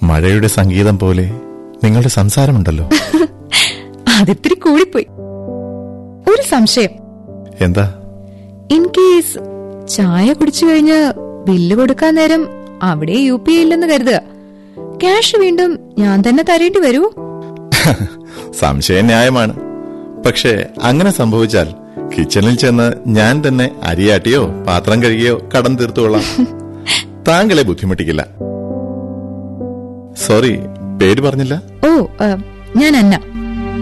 മഴയുടെ സംഗീതം പോലെ നിങ്ങളുടെ സംസാരമുണ്ടല്ലോ അതിത്തിരി കൂടിപ്പോയി ഒരു സംശയം എന്താ ഇൻ കേസ് ചായ കുടിച്ചു കഴിഞ്ഞ് ബില്ല് കൊടുക്കാൻ നേരം അവിടെ യു പി ഇല്ലെന്ന് കരുതുക ക്യാഷ് വീണ്ടും ഞാൻ തന്നെ തരേണ്ടി വരുമോ സംശയം ന്യായമാണ് പക്ഷേ അങ്ങനെ സംഭവിച്ചാൽ കിച്ചണിൽ ചെന്ന് ഞാൻ തന്നെ അരിയാട്ടിയോ പാത്രം കഴുകിയോ കടം തീർത്തുകൊള്ളാം താങ്കളെ ബുദ്ധിമുട്ടിക്കില്ല സോറി പേര് പറഞ്ഞില്ല ഓ ആ, ഞാൻ അന്ന